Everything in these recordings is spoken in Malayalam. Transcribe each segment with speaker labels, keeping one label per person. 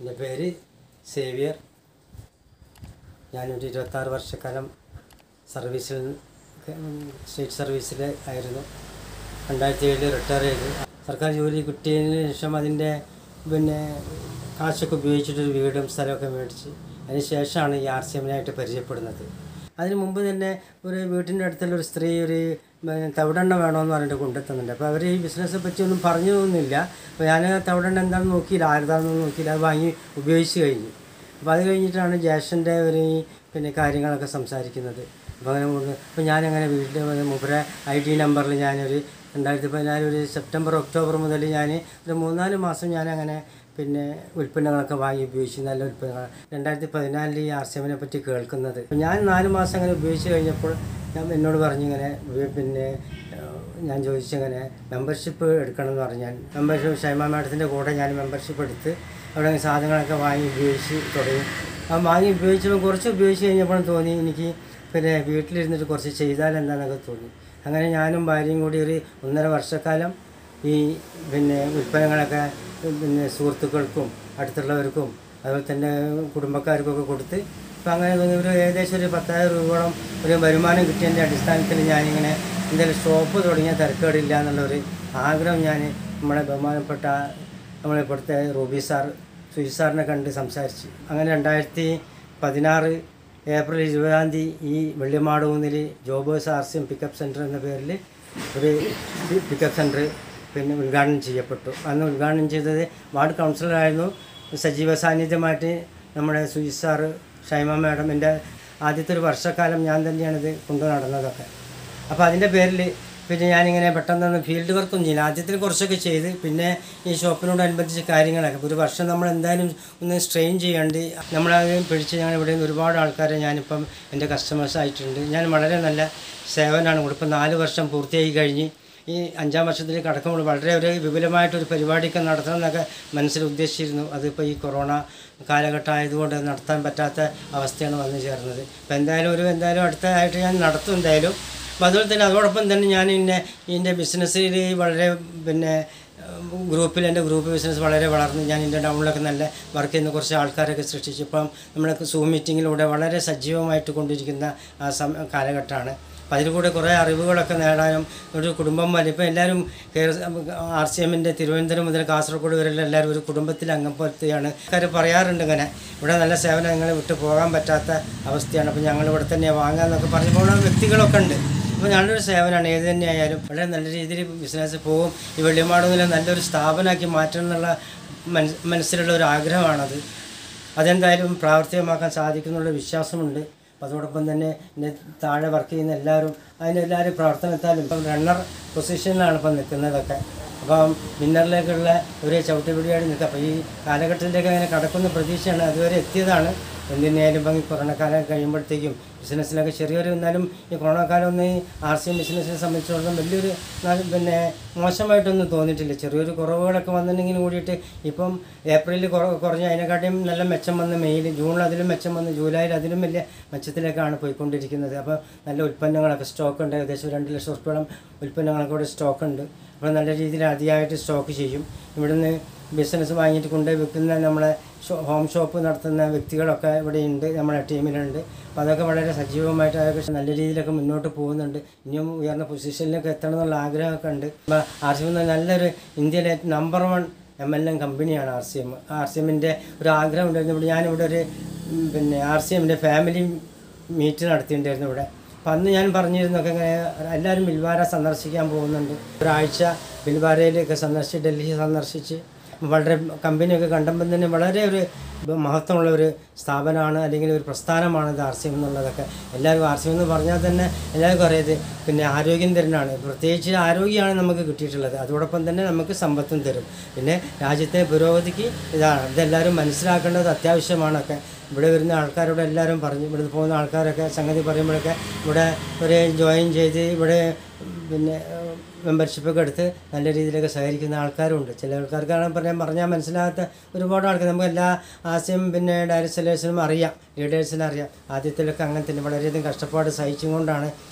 Speaker 1: എൻ്റെ പേര് സേവിയർ ഞാനൊരു ഇരുപത്താറ് വർഷക്കാലം സർവീസിൽ ഉം, സ്റ്റേറ്റ് സർവീസിൽ ആയിരുന്നു രണ്ടായിരത്തി ഏഴിൽ റിട്ടയർ ചെയ്തു സർക്കാർ ജോലി കിട്ടിയതിന് ശേഷം അതിൻ്റെ പിന്നെ കാശൊക്കെ ഉപയോഗിച്ചിട്ടൊരു വീടും സ്ഥലമൊക്കെ മേടിച്ച് അതിന് ശേഷമാണ് ഈ ആർ സി എമ്മിനായിട്ട് പരിചയപ്പെടുന്നത് അതിന് മുമ്പ് തന്നെ ഒരു വീട്ടിൻ്റെ അടുത്തുള്ള ഒരു സ്ത്രീ ഒരു പിന്നെ തവിടെണ്ണ വേണമെന്ന് പറഞ്ഞിട്ട് കൊണ്ടെത്തുന്നുണ്ട് അപ്പോൾ അവർ ഈ ബിസിനസ്സിനെ പറ്റി ഒന്നും പറഞ്ഞതൊന്നുമില്ല അപ്പോൾ ഞാൻ തവിടെണ്ണ എന്താണെന്ന് നോക്കിയില്ല ആരുതാണെന്ന് നോക്കിയില്ല അത് വാങ്ങി ഉപയോഗിച്ച് കഴിഞ്ഞു അപ്പോൾ അത് കഴിഞ്ഞിട്ടാണ് ജേഷൻ്റെ ഒരു ഈ പിന്നെ കാര്യങ്ങളൊക്കെ സംസാരിക്കുന്നത് അപ്പോൾ അങ്ങനെ കൊണ്ട് അപ്പോൾ ഞാനങ്ങനെ വീട്ടിൽ വന്ന് മൂപ്പരെ ഐ ഡി നമ്പറിൽ ഞാനൊരു രണ്ടായിരത്തി പതിനാല് ഒരു സെപ്റ്റംബർ ഒക്ടോബർ മുതൽ ഞാൻ ഒരു മൂന്നാല് മാസം ഞാനങ്ങനെ പിന്നെ ഉൽപ്പന്നങ്ങളൊക്കെ വാങ്ങി ഉപയോഗിച്ച് നല്ല ഉൽപ്പന്നങ്ങൾ രണ്ടായിരത്തി പതിനാലിൽ ഈ ആർ സി എമ്മിനെ പറ്റി കേൾക്കുന്നത് അപ്പോൾ ഞാൻ നാല് മാസം അങ്ങനെ ഉപയോഗിച്ച് കഴിഞ്ഞപ്പോൾ ഞാൻ എന്നോട് പറഞ്ഞു ഇങ്ങനെ വി- പിന്നെ ഏഹ്, ഞാൻ ചോദിച്ചങ്ങനെ മെമ്പർഷിപ്പ് എടുക്കണം എന്ന് പറഞ്ഞു ഞാൻ മെമ്പർഷിപ്പ് ഷൈമ മാഡത്തിൻ്റെ കൂടെ ഞാൻ മെമ്പർഷിപ്പ് എടുത്ത് അവിടെ സാധനങ്ങളൊക്കെ വാങ്ങി ഉപയോഗിച്ച് തുടങ്ങി ആ വാങ്ങി ഉപയോഗിച്ചപ്പോൾ കുറച്ച് ഉപയോഗിച്ച് കഴിഞ്ഞപ്പോഴും തോന്നി എനിക്ക് പിന്നെ വീട്ടിലിരുന്നിട്ട് കുറച്ച് ചെയ്താൽ എന്താണെന്നൊക്കെ തോന്നി അങ്ങനെ ഞാനും ഭാര്യയും കൂടി ഒരു ഒന്നര വർഷക്കാലം ഈ പിന്നെ ഉൽപ്പന്നങ്ങളൊക്കെ പിന്നെ സുഹൃത്തുക്കൾക്കും അടുത്തുള്ളവർക്കും അതുപോലെ തന്നെ കുടുംബക്കാർക്കൊക്കെ കൊടുത്ത് ഇപ്പം അങ്ങനെ തോന്നി ഒരു ഏകദേശം ഒരു പത്തായിരം രൂപയോളം ഒരു വരുമാനം കിട്ടിയതിൻ്റെ അടിസ്ഥാനത്തിൽ ഞാനിങ്ങനെ എന്തെങ്കിലും ഷോപ്പ് തുടങ്ങിയ തിരക്കേടില്ല എന്നുള്ളൊരു ആഗ്രഹം ഞാൻ നമ്മളെ ബഹുമാനപ്പെട്ട നമ്മളെ ഇവിടുത്തെ റൂബി സാർ സുജി സാറിനെ കണ്ട് സംസാരിച്ചു അങ്ങനെ രണ്ടായിരത്തി പതിനാറ് ഏപ്രിൽ ഇരുപതാം തീയതി ഈ വെള്ളിമാട് ഊന്നിൽ ജോബേഴ്സ് R C M pickup centre എന്ന പേരിൽ ഒരു പിക്കപ്പ് സെൻറ്റർ പിന്നെ ഉദ്ഘാടനം ചെയ്യപ്പെട്ടു അന്ന് ഉദ്ഘാടനം ചെയ്തത് വാർഡ് കൗൺസിലറായിരുന്നു സജീവ സാന്നിധ്യമായിട്ട് നമ്മുടെ സുജി സാറ് ഷൈമ മാഡം എൻ്റെ ആദ്യത്തെ ഒരു വർഷക്കാലം ഞാൻ തന്നെയാണ് ഇത് കൊണ്ടു നടന്നതൊക്കെ അപ്പോൾ അതിൻ്റെ പേരിൽ പിന്നെ ഞാനിങ്ങനെ പെട്ടെന്ന് ഫീൽഡ് വർക്കൊന്നും ചെയ്യില്ല ആദ്യത്തിൽ കുറച്ചൊക്കെ ചെയ്ത് പിന്നെ ഈ ഷോപ്പിനോടനുബന്ധിച്ച് കാര്യങ്ങളൊക്കെ ഒരു വർഷം നമ്മൾ എന്തായാലും ഒന്ന് സ്ട്രെയിൻ ചെയ്യേണ്ടി നമ്മളത് പിടിച്ച് ഞാൻ ഇവിടെ നിന്ന് ഒരുപാട് ആൾക്കാരെ ഞാനിപ്പം എൻ്റെ കസ്റ്റമേഴ്സ് ആയിട്ടുണ്ട് ഞാൻ വളരെ നല്ല സേവനമാണ് ഇവിടെ ഇപ്പം നാല് വർഷം പൂർത്തിയായി കഴിഞ്ഞ് ഈ അഞ്ചാം വർഷത്തിൽ കടക്കുമ്പോൾ വളരെ ഒരു വിപുലമായിട്ടൊരു പരിപാടിയൊക്കെ നടത്തണം എന്നൊക്കെ മനസ്സിൽ ഉദ്ദേശിച്ചിരുന്നു അതിപ്പോൾ ഈ കൊറോണ കാലഘട്ടം ആയതുകൊണ്ട് അത് നടത്താൻ പറ്റാത്ത അവസ്ഥയാണ് വന്നു ചേർന്നത് അപ്പോൾ എന്തായാലും ഒരു എന്തായാലും അടുത്തതായിട്ട് ഞാൻ നടത്തും എന്തായാലും അപ്പോൾ അതുപോലെ തന്നെ അതോടൊപ്പം തന്നെ ഞാൻ ഇന്നെ ഇതിൻ്റെ ബിസിനസ്സിൽ വളരെ പിന്നെ ഗ്രൂപ്പിൽ എൻ്റെ ഗ്രൂപ്പ് ബിസിനസ് വളരെ വളർന്നു ഞാൻ എൻ്റെ ടൗണിലൊക്കെ നല്ല വർക്ക് ചെയ്യുന്ന കുറച്ച് ആൾക്കാരൊക്കെ സൃഷ്ടിച്ചു ഇപ്പം നമ്മളൊക്കെ സൂം മീറ്റിങ്ങിലൂടെ വളരെ സജീവമായിട്ട് കൊണ്ടിരിക്കുന്ന ആ സമ കാലഘട്ടമാണ് അപ്പം അതിൽ കൂടെ കുറേ അറിവുകളൊക്കെ നേടാനും ഒരു കുടുംബം പോലെ ഇപ്പം എല്ലാവരും ആർ സി എമ്മിൻ്റെ തിരുവനന്തപുരം മുതൽ കാസർഗോഡ് വരെയുള്ള എല്ലാവരും ഒരു കുടുംബത്തിലെ അംഗം പോലത്തെയാണ് ആൾക്കാർ പറയാറുണ്ട് ഇങ്ങനെ ഇവിടെ നല്ല സേവനം നിങ്ങൾ വിട്ടു പോകാൻ പറ്റാത്ത അവസ്ഥയാണ് അപ്പം ഞങ്ങൾ ഇവിടെ തന്നെ വാങ്ങാമെന്നൊക്കെ പറഞ്ഞു പോകുന്ന വ്യക്തികളൊക്കെ ഉണ്ട് അപ്പോൾ നല്ലൊരു സേവനമാണ് ഏത് തന്നെ ആയാലും വളരെ നല്ല രീതിയിൽ ബിസിനസ് പോകും ഈ വെള്ളിമാടുന്നില്ല നല്ലൊരു സ്ഥാപനമാക്കി മാറ്റണം എന്നുള്ള മനസ് മനസ്സിലുള്ള ഒരു ആഗ്രഹമാണത് അതെന്തായാലും പ്രാവർത്തികമാക്കാൻ സാധിക്കുന്നുള്ള വിശ്വാസമുണ്ട് അപ്പോൾ അതോടൊപ്പം തന്നെ എന്നെ താഴെ വർക്ക് ചെയ്യുന്ന എല്ലാവരും അതിനെല്ലാവരും പ്രവർത്തനത്താലും ഇപ്പം റണ്ണർ പൊസിഷനിലാണ് ഇപ്പം നിൽക്കുന്നതൊക്കെ അപ്പം വിന്നറിലേക്കുള്ള ഒരു ചവിട്ടുപിടിയായിട്ട് നിൽക്കുക അപ്പോൾ ഈ കാലഘട്ടത്തിലേക്ക് അങ്ങനെ കടക്കുന്ന പ്രതീക്ഷയാണ് അതുവരെ എത്തിയതാണ് എന്തിനായാലും ഇപ്പം ഈ കൊറോണ കാലം കഴിയുമ്പോഴത്തേക്കും ബിസിനസ്സിലൊക്കെ ചെറിയൊരു എന്നാലും ഈ കൊറോണ കാലം ഒന്നും ഈ ആർ സി എം ബിസിനസ്സിനെ സംബന്ധിച്ചിടത്തോളം വലിയൊരു ന- പിന്നെ മോശമായിട്ടൊന്നും തോന്നിയിട്ടില്ല ചെറിയൊരു കുറവുകളൊക്കെ വന്നിട്ടുണ്ടെങ്കിൽ കൂടിയിട്ട് ഇപ്പം ഏപ്രിലിൽ കുറ കുറഞ്ഞ അതിനെക്കാട്ടിയും നല്ല മെച്ചം വന്ന് മെയ്യിൽ ജൂണിൽ അതിലും മെച്ചം വന്ന് ജൂലൈയിൽ അതിലും വലിയ മെച്ചത്തിലേക്കാണ് പോയിക്കൊണ്ടിരിക്കുന്നത് അപ്പോൾ നല്ല ഉൽപ്പന്നങ്ങളൊക്കെ സ്റ്റോക്ക് ഉണ്ട് ഏകദേശം രണ്ട് ലക്ഷം ഉറുപ്പോളം ഉൽപ്പന്നങ്ങളൊക്കെ ഇവിടെ സ്റ്റോക്ക് ഉണ്ട് അപ്പോൾ നല്ല രീതിയിൽ അതിയായിട്ട് സ്റ്റോക്ക് ചെയ്യും ഇവിടുന്ന് ബിസിനസ് വാങ്ങിയിട്ട് കൊണ്ടുപോയി വിൽക്കുന്ന നമ്മളെ ഷോ ഹോം ഷോപ്പ് നടത്തുന്ന വ്യക്തികളൊക്കെ ഇവിടെ ഉണ്ട് നമ്മുടെ ടീമിലുണ്ട് അപ്പോൾ അതൊക്കെ വളരെ സജീവമായിട്ട് അതൊക്കെ നല്ല രീതിയിലൊക്കെ മുന്നോട്ട് പോകുന്നുണ്ട് ഇനിയും ഉയർന്ന പൊസിഷനിലൊക്കെ എത്തണം എന്നുള്ള ആഗ്രഹമൊക്കെ ഉണ്ട് അപ്പോൾ ആർ സി എം നല്ലൊരു ഇന്ത്യയിലെ number one M L M കമ്പനിയാണ് R C M R C എമ്മിൻ്റെ ഒരു ആഗ്രഹം ഉണ്ടായിരുന്നു ഇവിടെ ഞാനിവിടെ ഒരു ഉം, പിന്നെ ആർ സി എമ്മിൻ്റെ ഫാമിലി മീറ്റ് നടത്തിയിട്ടുണ്ടായിരുന്നു ഇവിടെ അപ്പം അന്ന് ഞാൻ പറഞ്ഞിരുന്നൊക്കെ ഇങ്ങനെ എല്ലാവരും ബിൽവാര സന്ദർശിക്കാൻ പോകുന്നുണ്ട് ഒരാഴ്ച ബിൽവാരയിലൊക്കെ സന്ദർശിച്ച് ഡൽഹി സന്ദർശിച്ച് വളരെ കമ്പനിയൊക്കെ കണ്ടപ്പോൾ തന്നെ വളരെ ഒരു മഹത്വമുള്ള ഒരു സ്ഥാപനമാണ് അല്ലെങ്കിൽ ഒരു പ്രസ്ഥാനമാണ് ഇത് ആർ സി എം എന്നുള്ളതൊക്കെ എല്ലാവരും ആർ സി എം എന്ന് പറഞ്ഞാൽ തന്നെ എല്ലാവർക്കും അറിയത് പിന്നെ ആരോഗ്യം തരുന്നതാണ് പ്രത്യേകിച്ച് ആരോഗ്യമാണ് നമുക്ക് കിട്ടിയിട്ടുള്ളത് അതോടൊപ്പം തന്നെ നമുക്ക് സമ്പത്തും തരും പിന്നെ രാജ്യത്തെ പുരോഗതിക്ക് ഇതാണ് ഇതെല്ലാവരും മനസ്സിലാക്കേണ്ടത് അത്യാവശ്യമാണൊക്കെ ഇവിടെ വരുന്ന ആൾക്കാരോട് എല്ലാവരും പറഞ്ഞു ഇവിടെ പോകുന്ന ആൾക്കാരൊക്കെ സംഗതി പറയുമ്പോഴൊക്കെ ഇവിടെ ഒരു ജോയിൻ ചെയ്ത് ഇവിടെ പിന്നെ മെമ്പർഷിപ്പൊക്കെ എടുത്ത് നല്ല രീതിയിലൊക്കെ സഹകരിക്കുന്ന ആൾക്കാരുണ്ട് ചില ആൾക്കാർക്കാണ് പറയാൻ പറഞ്ഞാൽ മനസ്സിലാകാത്ത ഒരുപാട് ആൾക്കാർ നമുക്ക് എല്ലാ ആശയം പിന്നെ ഡയറക്ട് സെലേഴ്സിനും അറിയാം ലീഡേഴ്സിനും അറിയാം ആദ്യത്തിലൊക്കെ അങ്ങനെ തന്നെ വളരെയധികം കഷ്ടപ്പാട് സഹിച്ചും കൊണ്ടാണ്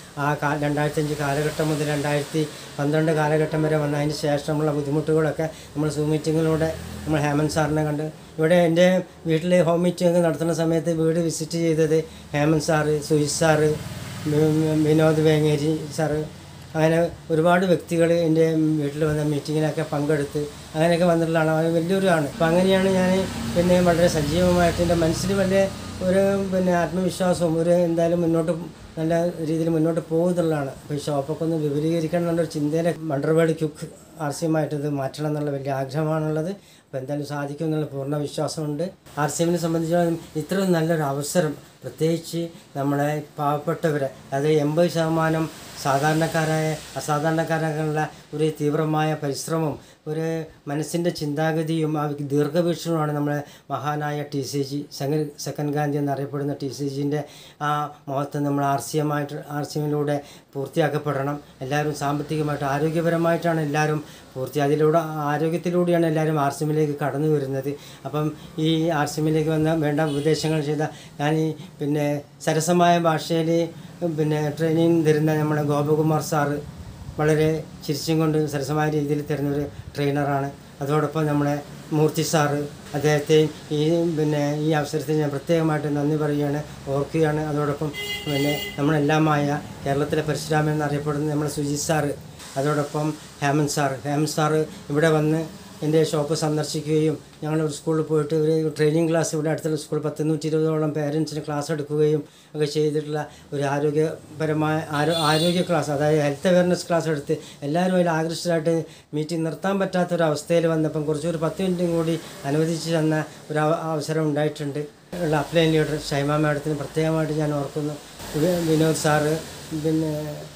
Speaker 1: ആ കാ രണ്ടായിരത്തി അഞ്ച് കാലഘട്ടം മുതൽ രണ്ടായിരത്തി പന്ത്രണ്ട് കാലഘട്ടം വരെ വന്ന അതിന് ശേഷമുള്ള ബുദ്ധിമുട്ടുകളൊക്കെ നമ്മൾ സൂം മീറ്റിങ്ങിലൂടെ നമ്മൾ ഹേമന്ത് സാറിനെ കണ്ട് ഇവിടെ എൻ്റെ വീട്ടിൽ ഹോം മീറ്റിംഗ് നടത്തുന്ന സമയത്ത് വീട് വിസിറ്റ് ചെയ്തത് ഹേമന്ത് സാറ് സുജിത് സാറ് വി- വിനോദ് വേങ്ങേരി സാറ് അങ്ങനെ ഒരുപാട് വ്യക്തികൾ എൻ്റെ വീട്ടിൽ വന്ന മീറ്റിങ്ങിനൊക്കെ പങ്കെടുത്ത് അങ്ങനെയൊക്കെ വന്നിട്ടുള്ളതാണ് അത് വലിയൊരു ആണ് അപ്പം അങ്ങനെയാണ് ഞാൻ പിന്നെ വളരെ സജീവമായിട്ട് എൻ്റെ മനസ്സിൽ വലിയ ഒരു പിന്നെ ആത്മവിശ്വാസവും ഒരു എന്തായാലും മുന്നോട്ട് നല്ല രീതിയിൽ മുന്നോട്ട് പോകുന്നുള്ളതാണ് അപ്പോൾ ഈ ഷോപ്പൊക്കെ ഒന്ന് വിപുലീകരിക്കണം എന്നുള്ളൊരു ചിന്തയിലെ മണ്ടർവേഡ് ക്യുക്ക് ആർ സി എമ്മായിട്ട് ഇത് മാറ്റണം എന്നുള്ള വലിയ ആഗ്രഹമാണുള്ളത് അപ്പോൾ എന്തായാലും സാധിക്കും എന്നുള്ള പൂർണ്ണ വിശ്വാസമുണ്ട് ആർ സി എമ്മിനെ സംബന്ധിച്ചിടത്തോളം ഇത്രയും നല്ലൊരു അവസരം പ്രത്യേകിച്ച് നമ്മളെ പാവപ്പെട്ടവരെ അതായത് എൺപത് ശതമാനം സാധാരണക്കാരായ അസാധാരണക്കാരായുള്ള ഒരു തീവ്രമായ പരിശ്രമം ഒരു മനസ്സിൻ്റെ ചിന്താഗതിയും ആ ദീർഘവീക്ഷണമാണ് നമ്മളെ മഹാനായ T C G second Gandhi എന്നറിയപ്പെടുന്ന ടി സി ജിൻ്റെ ആ മഹത്വം നമ്മൾ ആർ സി എമ്മായിട്ട് ആർ സി എമ്മിലൂടെ പൂർത്തിയാക്കപ്പെടണം എല്ലാവരും സാമ്പത്തികമായിട്ട് ആരോഗ്യപരമായിട്ടാണ് എല്ലാവരും പൂർത്തി അതിലൂടെ ആരോഗ്യത്തിലൂടെയാണ് എല്ലാവരും ആർ സി എമ്മിലേക്ക് കടന്നു വരുന്നത് അപ്പം ഈ ആർ സി എമ്മിലേക്ക് വന്ന വേണ്ട ഉപദേശങ്ങൾ ചെയ്ത ഞാൻ ഈ പിന്നെ സരസമായ ഭാഷയിൽ പിന്നെ ട്രെയിനിങ് തരുന്ന നമ്മുടെ ഗോപകുമാർ സാറ് വളരെ ചിരിച്ചും കൊണ്ട് സരസമായ രീതിയിൽ തരുന്ന ഒരു ട്രെയിനറാണ് അതോടൊപ്പം നമ്മുടെ മൂർത്തി സാറ് അദ്ദേഹത്തെയും ഈ പിന്നെ ഈ അവസരത്തിൽ ഞാൻ പ്രത്യേകമായിട്ട് നന്ദി പറയുകയാണ് ഓർക്കുകയാണ് അതോടൊപ്പം പിന്നെ നമ്മളെല്ലാമായ കേരളത്തിലെ പരശുരാമൻ എന്നറിയപ്പെടുന്ന നമ്മുടെ സുജിത് സാറ് അതോടൊപ്പം ഹേമന്ത് സാറ് ഹേമന്ത് സാറ് ഇവിടെ വന്ന് എൻ്റെ ഷോപ്പ് സന്ദർശിക്കുകയും ഞങ്ങൾ ഒരു സ്കൂളിൽ പോയിട്ട് ഒരു ട്രെയിനിങ് ക്ലാസ് ഇവിടെ അടുത്തുള്ള സ്കൂൾ പത്ത് നൂറ്റി ഇരുപതോളം പേരൻസിന് ക്ലാസ് എടുക്കുകയും ഒക്കെ ചെയ്തിട്ടുള്ള ഒരു ആരോഗ്യപരമായ ആരോ ആരോഗ്യ ക്ലാസ് അതായത് ഹെൽത്ത് അവയർനെസ് ക്ലാസ് എടുത്ത് എല്ലാവരും അതിൽ ആകൃഷ്ടരായിട്ട് മീറ്റിംഗ് നിർത്താൻ പറ്റാത്തൊരവസ്ഥയിൽ വന്നപ്പം കുറച്ചൊരു പത്ത് മിനിറ്റും കൂടി അനുവദിച്ച് തന്ന ഒരു അവ- അവസരം ഉണ്ടായിട്ടുണ്ട് ഉള്ള അപ്ലൈൻ ലീഡർ ഷൈമ മാഡത്തിന് പ്രത്യേകമായിട്ട് ഞാൻ ഓർക്കുന്നു വി- വിനോദ് സാറ് പിന്നെ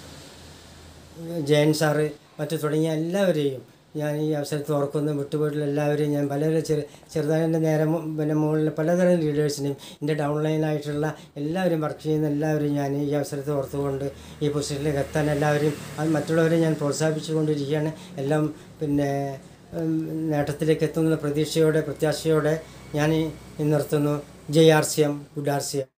Speaker 1: ജയൻ സാറ് മറ്റു തുടങ്ങിയ എല്ലാവരെയും ഞാൻ ഈ അവസരത്തിൽ ഓർക്കുന്നു വിട്ടുപോയിട്ടുള്ള എല്ലാവരെയും ഞാൻ പല ചെറു ചെറുതായതിൻ്റെ നേരെ മു- പിന്നെ മുകളിൽ പലതരം ലീഡേഴ്സിനെയും എൻ്റെ ഡൗൺലൈനായിട്ടുള്ള എല്ലാവരും വർക്ക് ചെയ്യുന്ന എല്ലാവരെയും ഞാൻ ഈ അവസരത്തിൽ ഓർത്തുകൊണ്ട് ഈ പൊസിഷനിലേക്ക് എത്താൻ എല്ലാവരെയും അത് മറ്റുള്ളവരെ ഞാൻ പ്രോത്സാഹിപ്പിച്ചുകൊണ്ടിരിക്കുകയാണ് എല്ലാം പിന്നെ ഉം, നേട്ടത്തിലേക്ക് എത്തുന്ന പ്രതീക്ഷയോടെ പ്രത്യാശയോടെ ഞാൻ ഈ നിർത്തുന്നു ജയ് R C M good R C M